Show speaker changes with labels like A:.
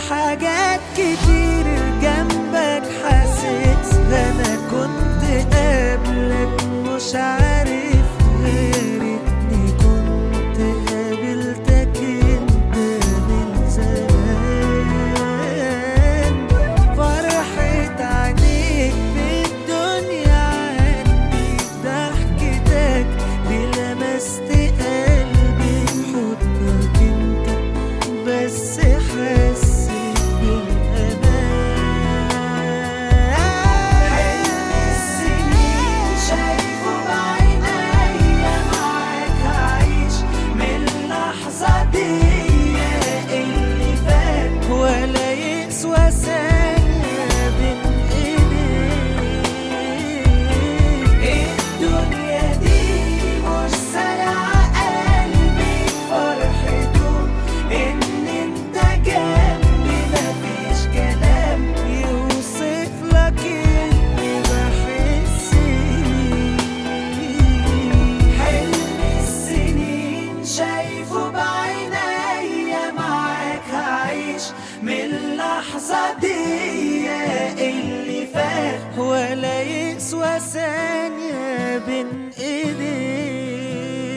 A: حاجات كتير جنبك حاسسها انا كنت قبلك مش عارف غيرتني كنت قابلتك انت من زمان فرحة عينيك بالدنيا عني ضحكتك دي لمست قلبي حضنك انت بس حسيت بالامان حلم السنين شايفه بعينيا معاك هعيش من اللحظة دي اللي فات ولا يسوى ثانية بين ايديك الدنيا دي مش سرعة قلبي فرحته ان انت جنبي مفيش كلام يوصف لك اللي بحس بيه. حلم السنين شايفه بعينيا معاك هعيش من اللحظة دي اللي فات ولا يسوى ثانية بين ايديك